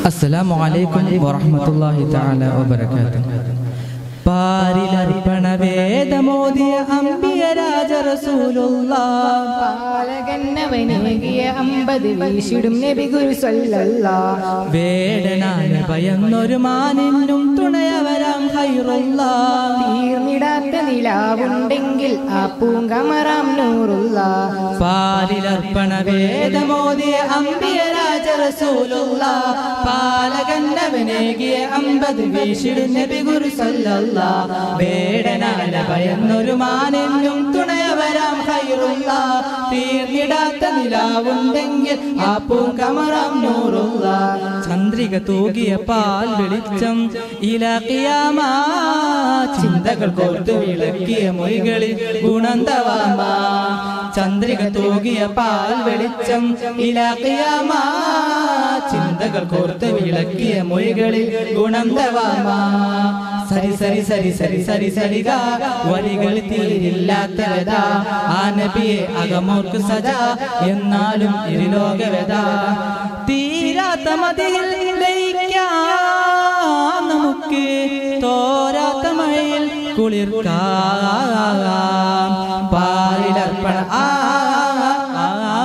അസ്സലാമു അലൈക്കും വറഹ്മത്തുള്ളാഹി തആല വബറകാതുഹു പാരിലർപ്പണ വേദമോദിയ അംബിയ രാജ റസൂലുള്ളാഹ് പാലകന്നവനേകിയ അമ്പത് വീശിടും നബി ഗുരു സല്ലല്ലാ വേടനാന ഭയന്നൊരു മാനിനും തുണയവരാം ഹൈറുള്ളാഹ് തീർന്നിടാത്ത നിലാവുണ്ടെങ്കിൽ ആ പൂങ്കമറാം നൂറുള്ള പാലിലർപ്പണ വേദമോദിയ അംബിയ രാജ റസൂലുള്ളാഹ് പാലകന്നവനേകിയ അമ്പത് വീശിടും നബി ഗുരു സല്ലല്ലാഹ് വേടനാന ഭയന്നൊരു മാനിനും തുണയവരാം ഹൈറുള്ളാഹ് തീർന്നിടാത്ത നിലാവുണ്ടെങ്കിൽ ആ പൂങ്കമറാം നൂറുള്ള ചന്ദ്രിക തൂകിയ പാൽ വെളിച്ചം ഇലക്കിയാമാ ചിന്തകൾ കോർത്തു വിളക്കിയ മൊഴികളിൽ ഗുണന്തവാമാ ചന്ദ്രിക തൂകിയ പാൽ വെളിച്ചം ഇലക്കിയാമാ ചിന്തകൾ കോർത്ത് വിളക്കിയ മൊഴികളിൽ ഗുണന്തവാമാ സരി സരി സരി സരി സരി സരിക വരികൾ തീരില്ലാത്തവത ആ നബിയെ അകമോർക്ക് സജാ എന്നാലും ഇരുലോകവത തീരാത്ത മതിയിൽ ലയിക്കാം നമുക്ക് തോരാത്ത മഴയിൽ കുളിർക്കാം പാലിലർപ്പണ ആ ആ,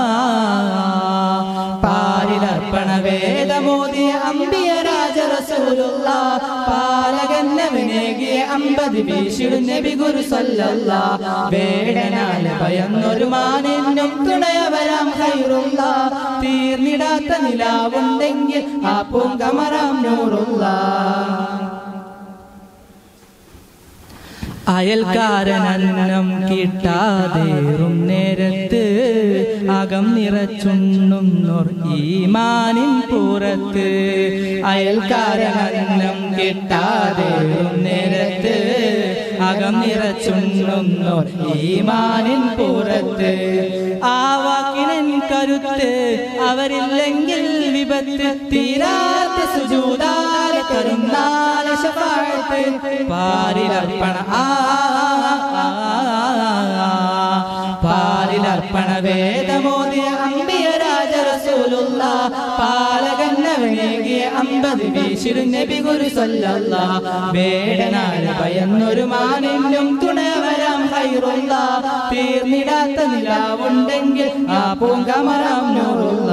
പാലിലർപ്പണ വേദമോദിയ അമ്പിയ രാജ റസൂലുള്ള പാലകന്നവനേകിയ അമ്പത് വീശിടും നബി ഗുരു സല്ലല്ല വേടനാല ഭയന്നൊരു മാനിനും തുണയവരാം ഹൈറുള്ള തീർന്നിടാത്ത നിലാവുണ്ടെങ്കിൽ ആ പൂങ്കമറാം നൂറുള്ള അയൽക്കാരനന്നം കിട്ടാതേറും നേരത്ത് അകം നിറച്ചുണ്ണുന്നോർ ഈമാനിൻ പുറത്ത് അയൽക്കാരനന്നം കിട്ടാതേറും നേരത്ത് അകം നിറച്ചുണ്ണുന്നോർ ഈമാനിൻ പുറത്ത് ആ വാക്കിനൻ കരുത്ത് അവരില്ലെങ്കിൽ വിപത്ത് തീരാത്ത സുജൂതാല കരുന്നാല ശഫാഴത്ത് പാരിലർപ്പണ ആ ആ, ആ, പാലിലർപ്പണ വേദമോദിയ അമ്പിയ രാജ റസൂലുള്ള പാലകന്നവനേകിയ അമ്പത് വീശിടും നബി ഗുരു സല്ലല്ല വേടനാല് ഭയന്നൊരു മാനിനും തുണവരാം ഹൈറുള്ള തീർന്നിടാത്ത നിലാവുണ്ടെങ്കിൽ ആ പൂങ്കമറാം നൂറുള്ള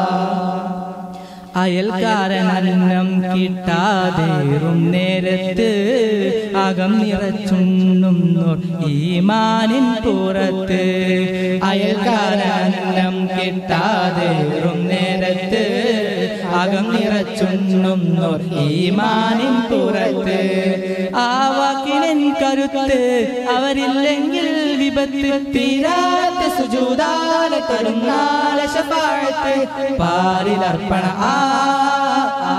അയൽക്കാരനന്നം കിട്ടാതേറും നേരത്ത് അകം നിറച്ചുണ്ണുന്നോർ ഈമാനിൻ പുറത്ത് അയൽക്കാരന്നം കിട്ടാതേറും നേരത്ത് അകം നിറച്ചുണ്ണുന്നോർ ഈമാനിൻ പുറത്ത് ആ വാക്കിനൻ കരുത്ത് അവരില്ലെങ്കിൽ വിപത്ത് തീരാത്ത സുജൂതാല തരുന്നാല ശഫാഴത്ത് പാരിലർപ്പണ ആ ആ,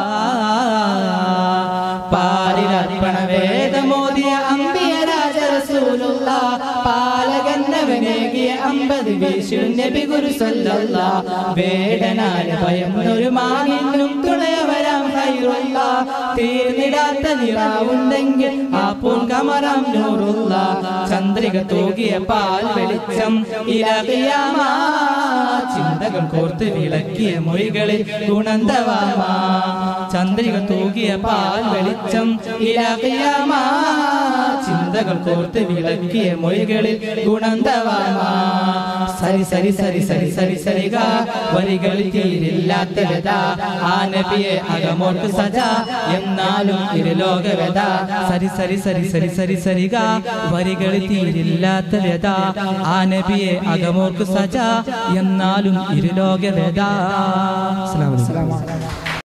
പാരിലർപ്പണ വേദമോദിയ അമ്പിയ രാജ റസൂലുള്ള പാലകന്നവനേകിയ അമ്പത് വീശിടും നബി ഗുരു സല്ലല്ല വേടനാല ഭയം ഒരു മാനിനും തുണയവരാം ഹൈറുള്ള തീർന്നിടാത്ത നിലാവുണ്ടെങ്കിൽ ആ പൂങ്കമറാം നൂറുള്ള ചന്ദ്രിക തൂകിയ പാൽ വെളിച്ചം ഇലകിയാമാ ചിന്തകൾ കോർത്ത് വിളക്കിയ മൊഴികളിൽ ഗുണന്തവാമാ ചന്ദ്രിക തൂകിയ പാൽ വെളിച്ചം ഇലകിയാമാ ചിന്തകൾ കോർത്ത് വിളക്കിയ മൊഴികളിൽ ഗുണന്തവാമാ സരി സരി സരി സരി സരി സരിക വരികൾ തീരില്ലാത്ത വ്യത ആ നബിയെ അകമോർക്ക് സജ എന്നാലും ഇരുലോക വ്യത സരി സരി സരി സരി സരി സരിക വരികൾ തീരില്ലാത്ത വ്യത ആ നബിയെ അകമോർക്ക് സജ എന്നാലും ഇരുലോക വ്യത അസ്സലാമു അലൈക്കും